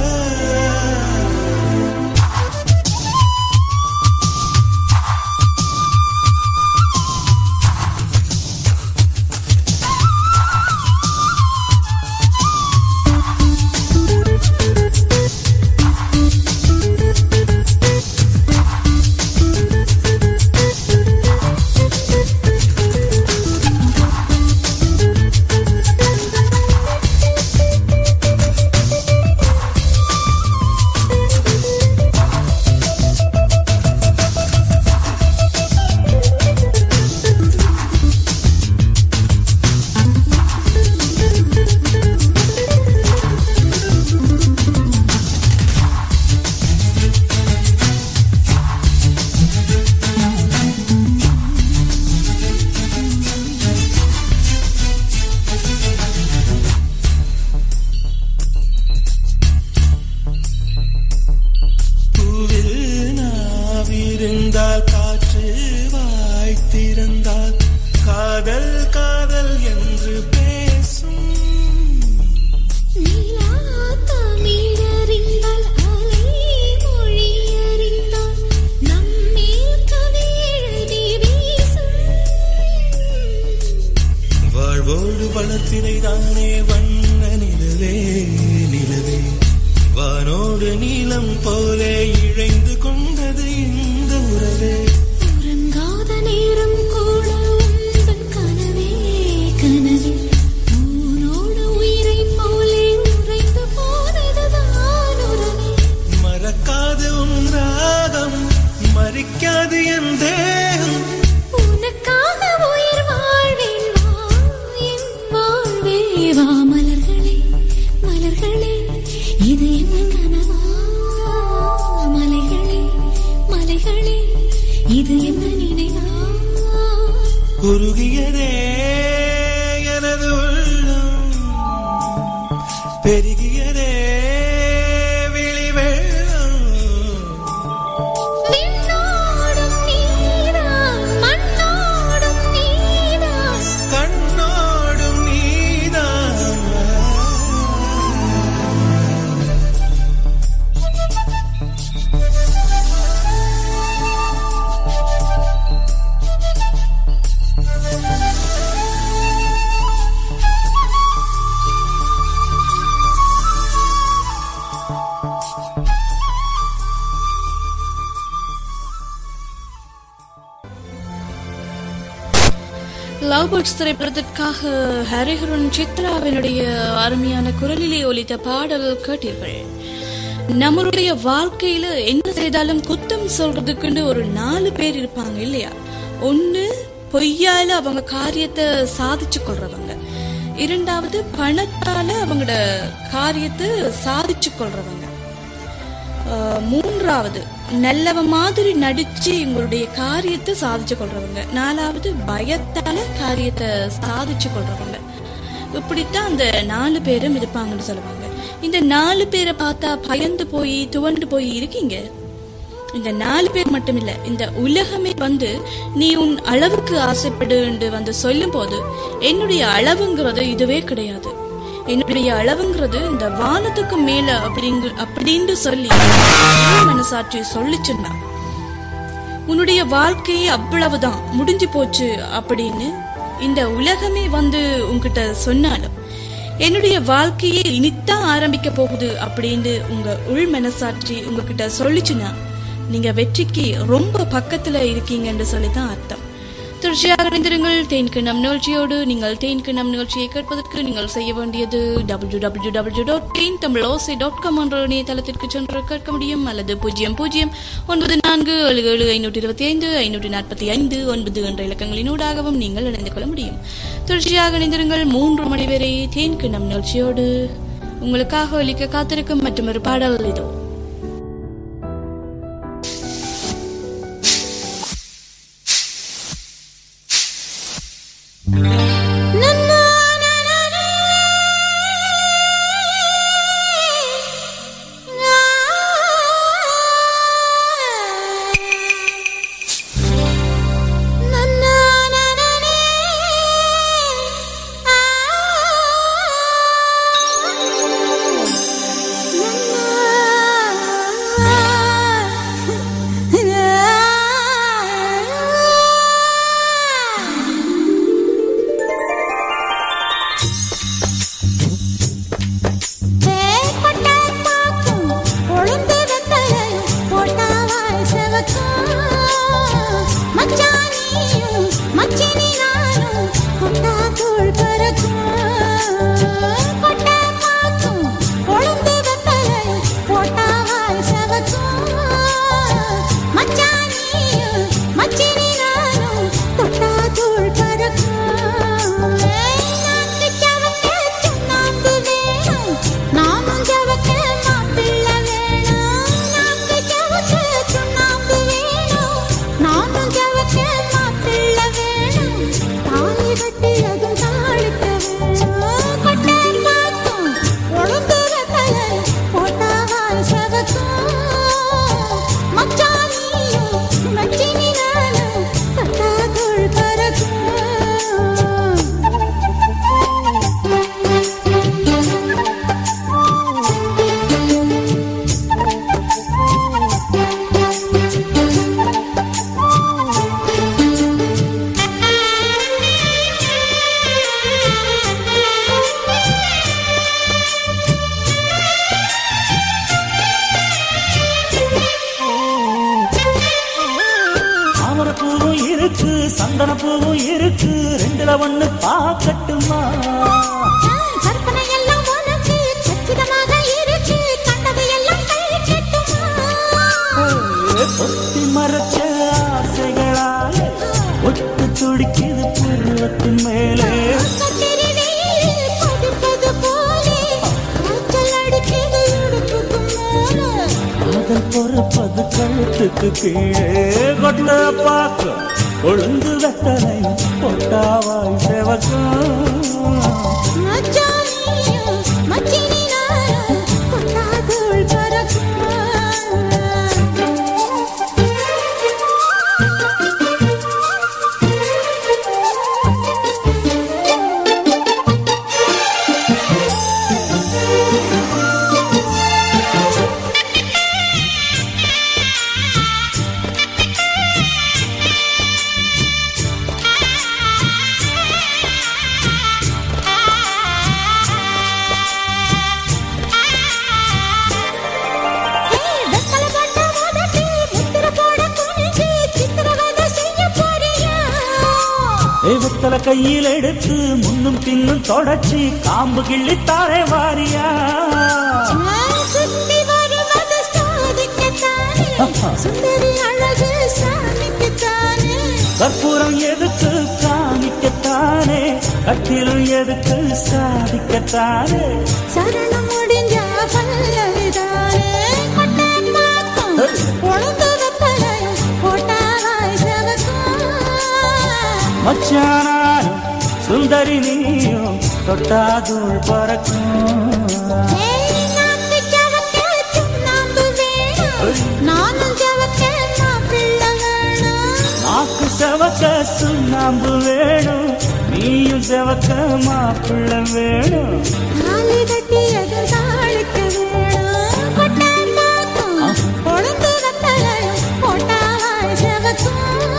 பூவில் நாவிருந்தால் காற்று வாய்த்திருந்தால் காதல் காதல் என்று பேசும் நீலா தமிழறிந்தால் அலை மொழி அறிந்தால் நம்மேல் கவி எழுதி வீசும் வாழ்வோடு வளர்த்தினை தானே வண்ண நிலவே நிலவே வானோடு நீலம் போலே இழைந்து கொண்டது இந்த உறவே உறங்காத நேரம் கூட உந்தன் கனவே கனவே உன்னோடு உயிரைப் போலே உறைந்து போனதுதான் உறவே மறக்காது உன் ராகம் மறிக்காது என் தேகம் உனக்காக உயிர் வாழ்வேன் வா என் வாழ்வே வா மலர்களே மலர்களே இது என்ன கனவா மலைகளே மலைகளே இது என்ன நினைவா உருகியதே எனது உள்ளம் பெருகியதே விழி வெள்ளம் விண்ணோடும் நீதான் மண்ணோடும் நீதான் கண்ணோடும் நீதான் லவ் பேர்ட்ஸ் திரைப்படத்திற்காக ஹரிஹரன் சித்ராவினுடைய அருமையான குரலிலே ஒலித்த பாடல் கேட்டீர்கள் நம்மளுடைய வாழ்க்கையில என்ன செய்தாலும் குத்தம் சொல்றதுக்குன்னு ஒரு நாலு பேர் இருப்பாங்க இல்லையா ஒண்ணு பொய்யால அவங்க காரியத்தை சாதிச்சு கொள்றவங்க இரண்டாவது பணத்தால அவங்களோட காரியத்தை சாதிச்சு கொள்றவங்க ஆஹ் மூன்றாவது நல்லவ மாதிரி நடிச்சு எங்களுடைய காரியத்தை சாதிச்சு கொள்றவங்க நாலாவது பயத்தால காரியத்தை சாதிச்சு கொள்றவங்க இப்படித்தான் அந்த நாலு பேரும் இருப்பாங்கன்னு சொல்லுவாங்க இந்த நாலு பேரை பார்த்தா பயந்து போய் துவண்டு போய் இருக்கீங்க இந்த நாலு பேர் மட்டும் இல்ல இந்த உலகமே வந்து நீ உன் அளவுக்கு ஆசைப்படு என்று வந்து சொல்லும் போது என்னுடைய அளவுங்கிறது இதுவே கிடையாது என்னுடைய அளவுங்கிறது இந்த வானத்துக்கு மேல அப்படிங்க அப்படின்னு சொல்லி என் மனசாட்சி சொல்லிச்சுன்னா உன்னுடைய வாழ்க்கையே அவ்வளவுதான் முடிஞ்சு போச்சு அப்படின்னு இந்த உலகமே வந்து உன்கிட்ட சொன்னாலும் என்னுடைய வாழ்க்கையே இனித்தான் ஆரம்பிக்க போகுது அப்படின்னு உங்க உள் மனசாட்சி உங்ககிட்ட சொல்லிச்சுன்னா நீங்க வெற்றிக்கு ரொம்ப பக்கத்துல இருக்கீங்கன்னு சொல்லிதான் அர்த்தம் தொடர்ச்சியாக இணைந்திருங்கள் தேன்கிணம் நிகழ்ச்சியோடு நீங்கள் தேன்கிணம் நிகழ்ச்சியை கேட்பதற்கு நீங்கள் செய்ய வேண்டியது W W W dot Then Tamil Osai dot com என்ற இணையதளத்திற்கு சென்று கேட்க முடியும் அல்லது பூஜ்ஜியம் பூஜ்ஜியம் ஒன்பது நான்கு ஏழு ஏழு ஐநூற்றி இருபத்தி ஐந்து ஐநூற்றி நாற்பத்தி ஐந்து ஒன்பது என்ற இலக்கங்களினூடாகவும் நீங்கள் இணைந்து கொள்ள முடியும் தொடர்ச்சியாக இணைந்திருங்கள் மூன்று மணி வரை தேன்கிணம் நிகழ்ச்சியோடு உங்களுக்காக ஒலிக்க காத்திருக்கும் மற்றொரு பாடல் இதோ நாமும் ஜவக்க மாப்பிள்ள வேணும் நாக்கு ஜவக்க சுண்ணாம்பு வேணும் நானும் ஜவக்க மாப்பிள்ள வேணும் தாலி கட்டி அதுவும் தாளிக்க வேணும் கொட்டை மாத்தும் ஒழுங்கு வெத்தலை போட்டாவாய் செவக்கும் மச்சானியும் மச்சினி நானும் பட்டாக்குள் பறக்கும் தாமரை பூவும் இருக்கு சந்தன பூவும் இருக்கு ரெண்டுல ஒண்ணு பாக்கட்டுமா கற்பனை எல்லாம் உனக்கு சச்சிதமாக இருக்கு கண்டது எல்லாம் கை கட்டுமா ஒத்தி மறைச்ச ஆசைகளால ஒட்டு துடிக்குது பருவத்தின் மேலே கத்திரி நீர் கொதிப்பது போலே காய்ச்சல் அடிக்குது இடுப்புக்கு மேலே காதல் பொறுப்பது கழுத்துக்கு கீழே கொட்ட பார்க்க ஒழுங்கு வெட்டனை பொட்டாவாய் செவக்கும் மச்சானியும் மச்சினி நானும் கொட்டாதுள் வெத்தலை போட்ட உதட்டி, முத்திரை போட குனிஞ்சு, சித்திரவதை செய்ய போறியா? தெய்வத்தல கையில் எடுத்து முன்னும் பின்னும் தொடச்சி காம்பு கிள்ளித்தாரே வாரியா நான் சுத்தி வருவது சாதிக்கத்தானே, சுந்தரி அழகு சாமிக்குத்தானே. கற்பூரம் எதுக்கு காமிக்கத்தானே கட்டிலும் எதுக்கு சாதிக்கத்தானே சரணம் முடிஞ்சா பல்லவிதானே. கொட்டை பாக்கும், உளுந்து வெத்தலையும் போட்டாவாய் செவக்கும். மச்சானாரும் சுந்தரி நீயும் தொட்டாதுள் பறக்கும் ஏய், நாக்கு ஜவக்க சுண்ணாம்பு வேணும். நானும் ஜவக்க மாப்பிள்ளை வேணும் நாக்கு செவக்க சுண்ணாம்பு வேணும் நீயும் செவக்க மாப்பிள்ள வேணும் தாலி கட்டியது தாளிக்க வேணும். கொட்டை பாக்கும், உளுந்து வெத்தலையும் போட்டாவாய் செவக்கும்.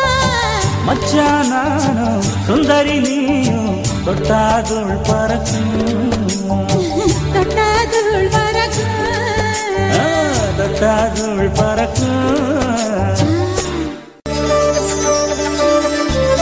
மச்சானாரும் சுந்தரி நீயும் தொட்டாதுள் பறக்கும் தொட்டாதுள் பறக்கும். ஆ, தொட்டாதுள் பறக்கும்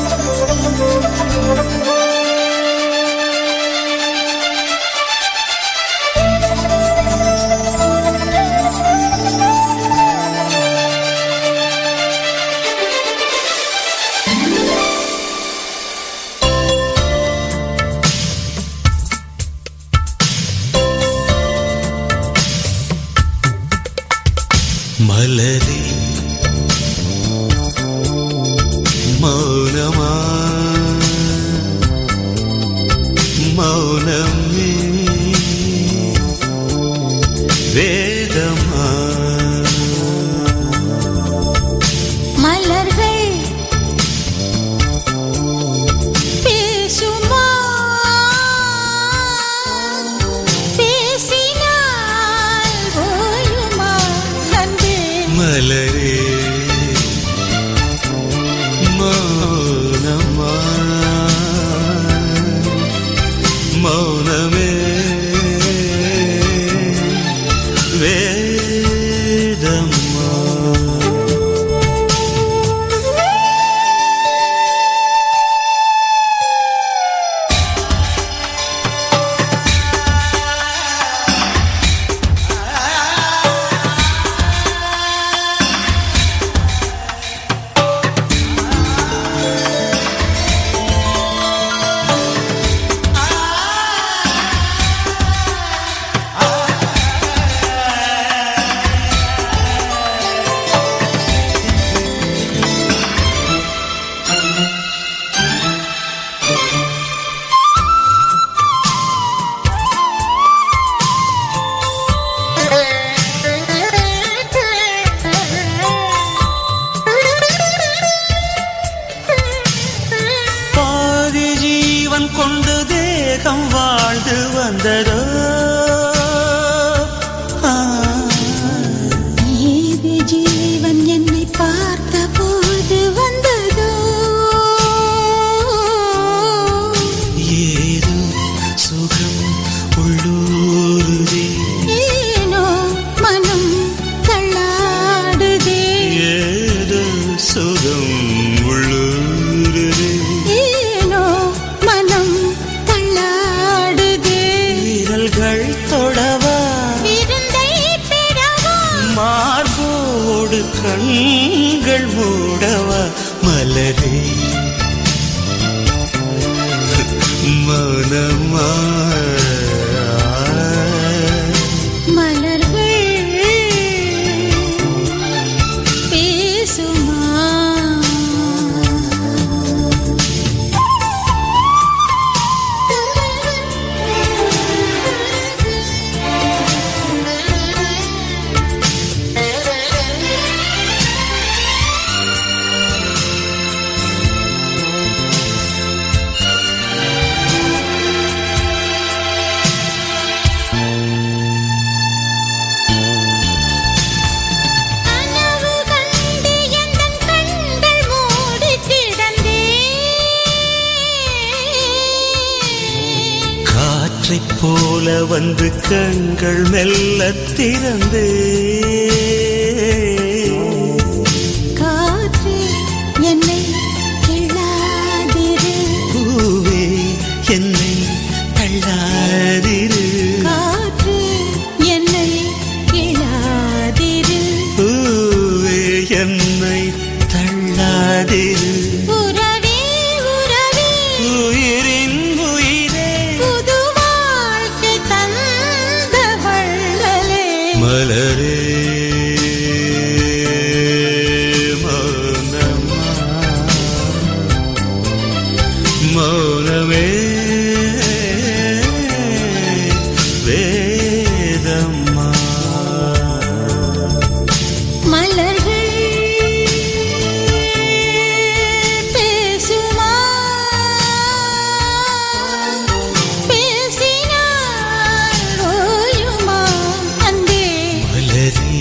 மலரே மௌனமா மௌனமே வேதமா மலர்கள் பேசுமா பேசினால் ஓயுமா அன்பே மலரே மௌனமா மௌனமே வேதமா பாதி ஜீவன் கொண்டு தேகம் வாழ்ந்து வந்ததோ ஆ, ஏது ஜீவன் என்னை பார்த்த போது வந்ததோ ஏதோ சுகம் உள்ளூருதே ஏனோ மனம் தள்ளாடுதே ஏதோ சுகம் உள்ளூருதே ஏனோ மனம் தள்ளாடுதே விரல்கள் தொடவா விருந்தை பெறவா மார்போடு கண்கள் மூடவா மலரே மனமா மலர்கள் பேசுமா கனவு கண்டு எந்தன் கண்கள் மூடிக் கிடந்தேன். காற்றைப் போல வந்து கண்கள் மெல்ல திறந்தே காற்றே, என்னை கிள்ளாதிரு. பூவே என்னை தள்ளாதிரு காற்றே, என்னை கிள்ளாதிரு. பூவே என்னை தள்ளாதிரு உறவே, உறவே, உயிரின் உயிரே புது வாழ்க்கை தந்த வள்ளலே. மலரே மௌனமா மௌனமே வேதம்மா மலர்கள் பேசுமா பேசினால் ஓயுமா அன்பே மலரே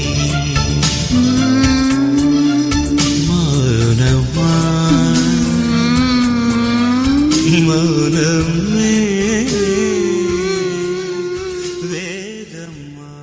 மௌனமா மௌனமே வேதம்மா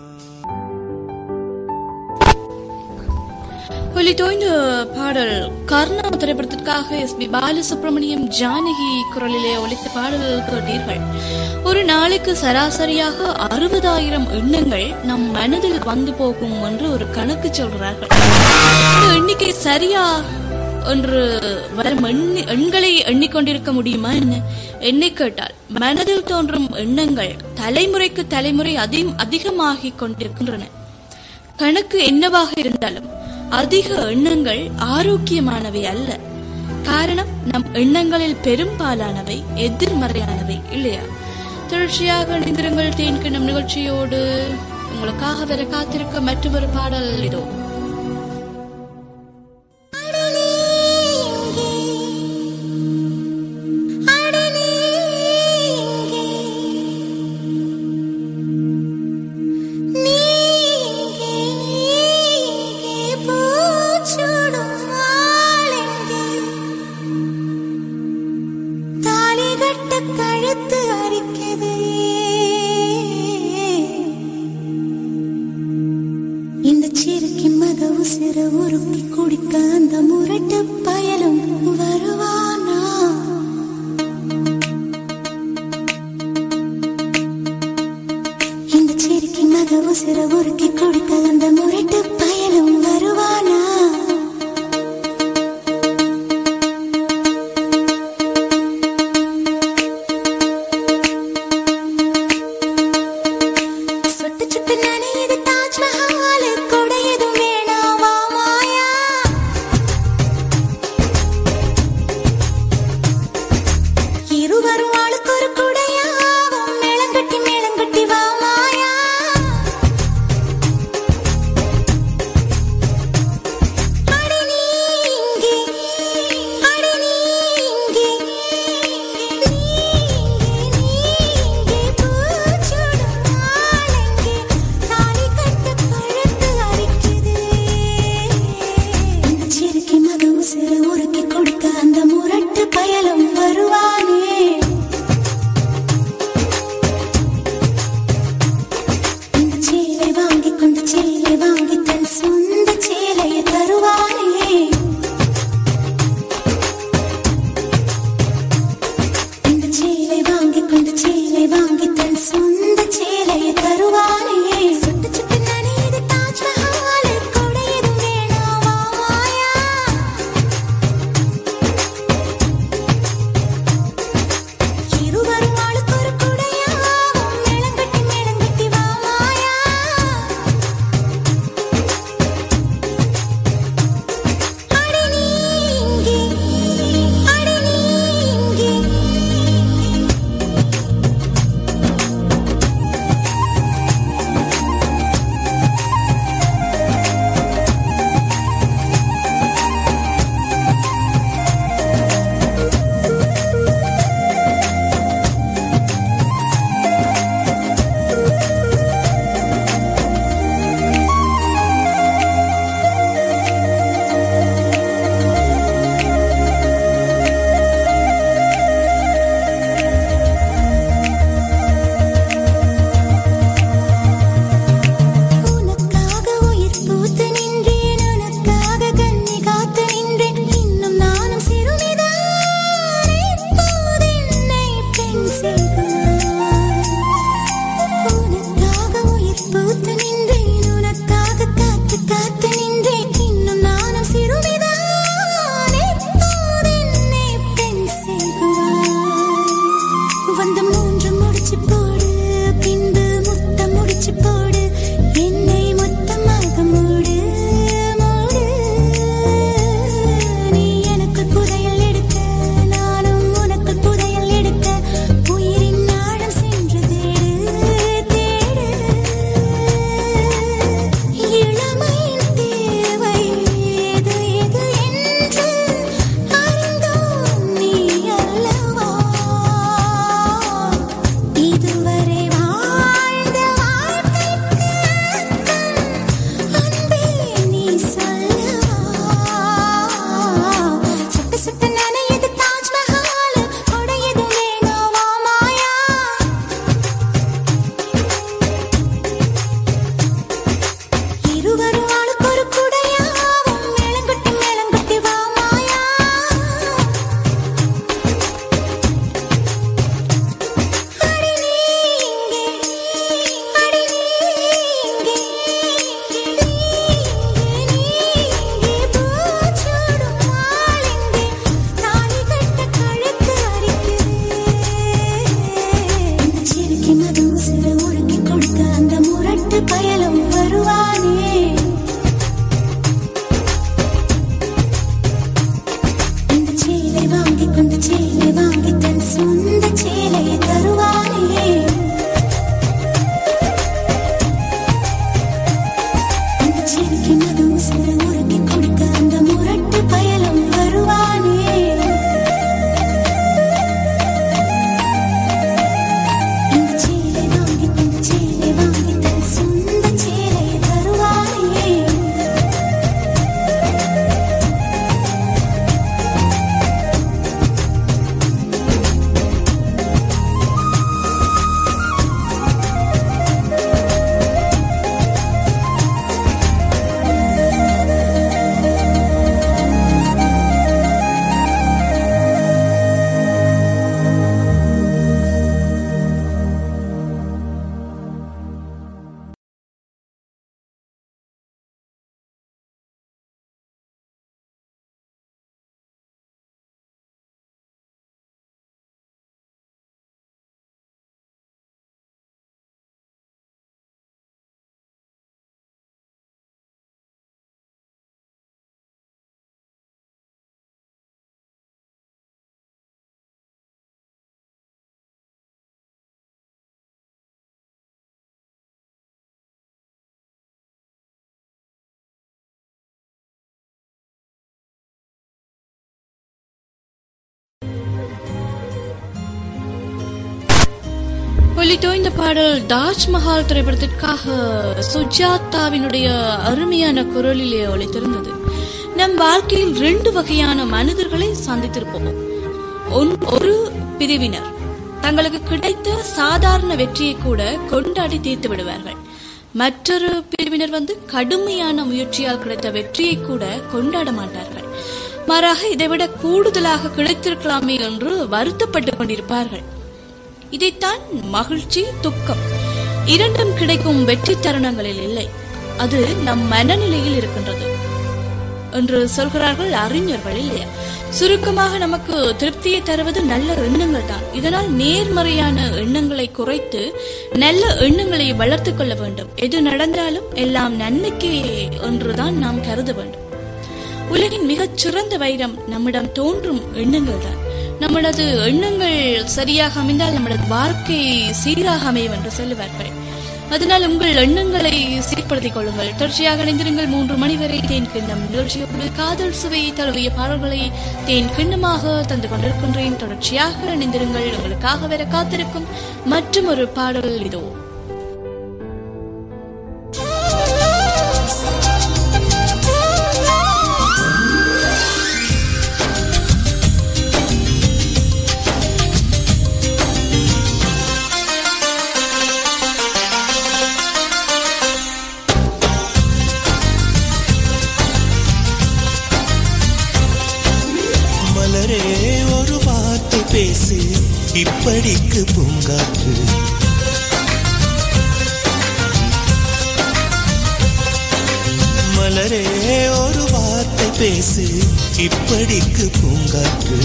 ஒலி தோய்ந்த பாடல் கர்ணா திரைப்படத்திற்காக எஸ் பி பாலசுப்ரமணியம் ஜானகி குரலிலே ஒலித்த பாடல் கேட்டீர்கள் ஒரு நாளைக்கு சராசரியாக அறுபதாயிரம் எண்ணங்கள் நம் மனதில் வந்து போகும் என்று ஒரு கணக்கு சொல்கிறார்கள் இந்த எண்ணிக்கை சரியா என்று வரும் எண்ணி- எண்களை எண்ணிக்கொண்டிருக்க முடியுமா என்ன என்னை கேட்டால் மனதில் தோன்றும் எண்ணங்கள் தலைமுறைக்கு தலைமுறை அதிகம் அதிகமாகிக் கொண்டிருக்கின்றன கணக்கு என்னவாக இருந்தாலும் அதிக எண்ணங்கள் ஆரோக்கியமானவை அல்ல காரணம் நம் எண்ணங்களில் பெரும்பாலானவை எதிர்மறையானவை இல்லையா தொடர்ச்சியாக இணைந்திருங்கள் தேன்கிணம் நிகழ்ச்சியோடு உங்களுக்காக வர காத்திருக்க மற்றொரு பாடல் இதோ அடனே இங்கே அடனே இங்கே நீ இங்கே நீ இங்கே பூச்சூடும் ஆளெங்கே தாலி கட்ட கழுத்து அரிக்குது இந்த சிறுக்கி மக உசிர உருக்கி குடிக்க அந்த முரட்டு பயலும் வருவானா இந்த சிறுக்கி மக உசிர உருக்கி குடிக்க அந்த முரட்டு பயலும் வருவானா சுட்டு சுட்டு நனையுது தாஜ்மஹால் கூட எதுவும் வேணாமா மாயா இருவரும் ஆளுக்கு ஒரு குடையாவும் மேளங்கட்டி மேளங்கட்டி வா மாயா சேலை வாங்கி தன் சொந்த சேலையை தருவானே அந்த சேலைக்கு மது உசுர உருக்கி கொடுக்க அந்த முரட்டு பயலும் வருவானே இந்த சேலை வாங்கி தன் சேலை வாங்கி தன் சொந்த சேலையை தருவானே ஒலித்தோ இந்த பாடல் தாஜ்மஹால் திரைப்படத்திற்காக சுஜாதாவினுடைய அருமையான குரலிலே ஒலித்திருந்தது நம் வாழ்க்கையில் ரெண்டு வகையான மனிதர்களை சந்தித்திருப்போம் ஒன்- ஒரு பிரிவினர் தங்களுக்கு கிடைத்த சாதாரண வெற்றியை கூட கொண்டாடி தீர்த்து விடுவார்கள் மற்றொரு பிரிவினர் வந்து கடுமையான முயற்சியால் கிடைத்த வெற்றியை கூட கொண்டாட மாட்டார்கள் மாறாக இதைவிட கூடுதலாக கிடைத்திருக்கலாமே என்று வருத்தப்பட்டுக் கொண்டிருப்பார்கள் இதைத்தான் மகிழ்ச்சி துக்கம் இரண்டும் கிடைக்கும் வெற்றி தருணங்களில் இல்லை அது நம் மனநிலையில் இருக்கின்றது என்று சொல்கிறார்கள் அறிஞர்கள் இல்லையா சுருக்கமாக நமக்கு திருப்தியை தருவது நல்ல எண்ணங்கள் தான் இதனால் நேர்மறையான எண்ணங்களை குறைத்து நல்ல எண்ணங்களை வளர்த்துக் கொள்ள வேண்டும் எது நடந்தாலும் எல்லாம் நன்மைக்கே என்றுதான் நாம் கருத வேண்டும் உலகின் மிகச் சிறந்த வைரம் நம்மிடம் தோன்றும் எண்ணங்கள் தான் நம்மளது எண்ணங்கள் சரியாக அமைந்தால் நம்மளது வாழ்க்கை சீராக அமையும் என்று சொல்லுவார்கள் அதனால் உங்கள் எண்ணங்களை சீர்படுத்திக் கொள்ளுங்கள் தொடர்ச்சியாக இணைந்திருங்கள் மூன்று மணி வரை தேன் கிண்ணம் நிகழ்ச்சியோடு காதல் சுவை தழுவிய பாடல்களை தேன் கிண்ணமாக தந்து கொண்டிருக்கின்றேன் தொடர்ச்சியாக இணைந்திருங்கள் உங்களுக்காக வர காத்திருக்கும் மற்றும் ஒரு பாடல் இதோ மலரே ஒரு வார்த்தை பேசு இப்படிக்கு பூங்காற்று மலரே ஒரு வார்த்தை பேசு இப்படிக்கு பூங்காற்று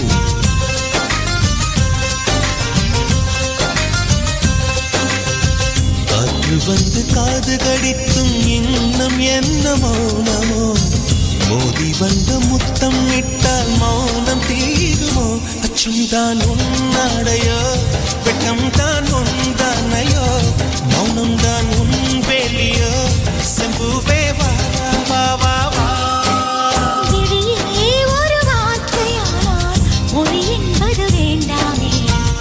காற்று வந்து காது கடித்தும் இன்னும் என்ன மௌனமோ மோதி வந்த முத்தம் இட்டால் மௌனம் தீருமோ அச்சும் தான் உன்னாடையோ வெட்கம் தான் உந்தானையோ மௌனம் தான் உன் வேலியோ செம்புவே வா வா வா வா விழியே ஒரு வார்த்தையானால் மொழி என்பது வேண்டாமே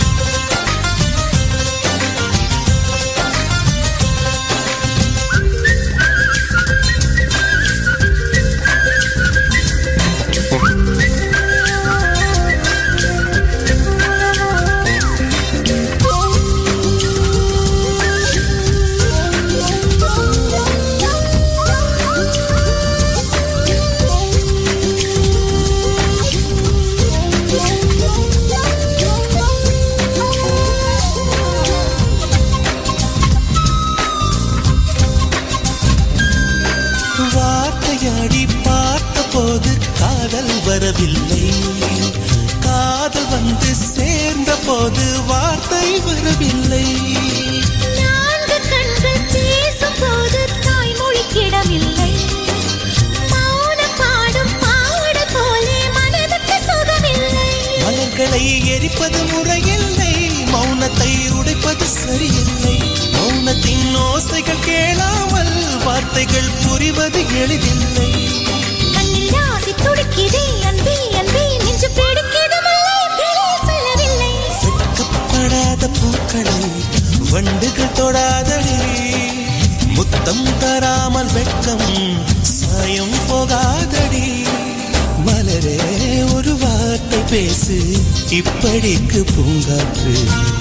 வார்த்தையாடி பார்த்த போது காதல் வரவில்லை காதல் வந்து சேர்ந்த போது வார்த்தை வரவில்லை நான்கு கண்கள் பேசும் போது தாய்மொழிக்கிடமில்லை மௌனம் பாடும் பாட போலே மனதுக்கு சுகமில்லை மலர்கள் வேலை எரிப்பது முறையில்லை மௌனத்தை உடைப்பது சரியில்லை மௌனத்தின் ஓசைகள் கேளாமல் வார்த்தைகள் புரிவது எளிதில்லை கண்ணில் ஆசை துடிக்குதே அன்பே அன்பே நெஞ்சு பிடிக்குது முல்லை வெளியே சொல்லவில்லை வெட்கப்படாத பூக்களை வண்டுகள் தொடாதடி முத்தம் தராமல் வெட்கம் சாயம் போகாதடி மலரே ஒரு வார்த்தை பேசு இப்படிக்கு பூங்காற்று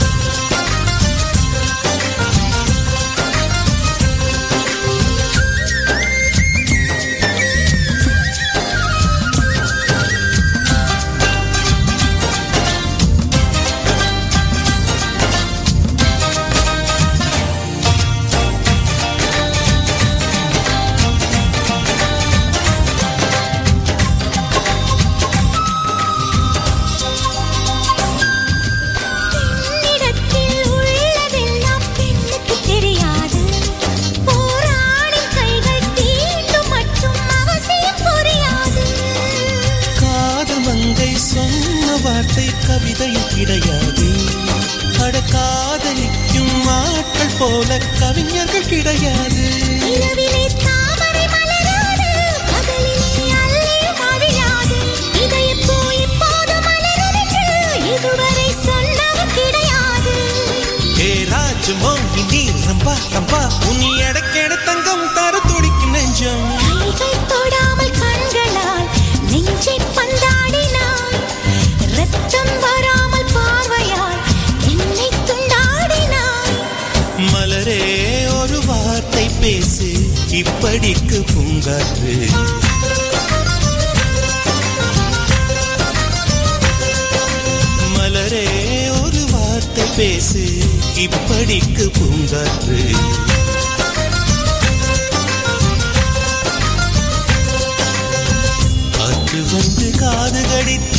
பெண்ணிடத்தில் உள்ளதெல்லாம் பெண்ணுக்கு தெரியாது போராடின் கைகள் தீண்டும் மட்டும் அவசியம் புரியாது காதல் மங்கை சொன்ன வார்த்தை கவிதையில் கிடையாது அட காதலிக்கும் ஆட்கள் போல கவிஞர்கள் கிடையாது நிலவிலே தாமரை மலராது பகலிலே அல்லியும் அழியாது இதயப்பூ இப்போது மலருதென்று இதுவரை சொன்னவன் கிடையாது ஏ ராஜு மோகினி ரம்பா ரம்பா உன் எடக்கெட தங்கம் தர துடிக்கும் நெஞ்சம் கைகள் தொடாமல் கண்களால் நெஞ்சை பந்தாடினாய் ரத்தம் வராமல் பார்வையால் என்னை துண்டாடினாய் மலரே ஒரு வார்த்தை பேசு இப்படிக்கு பூங்காற்று மலரே ஒரு வார்த்தை பேசு இப்படிக்கு பூங்காற்று காற்று வந்து காது கடித்து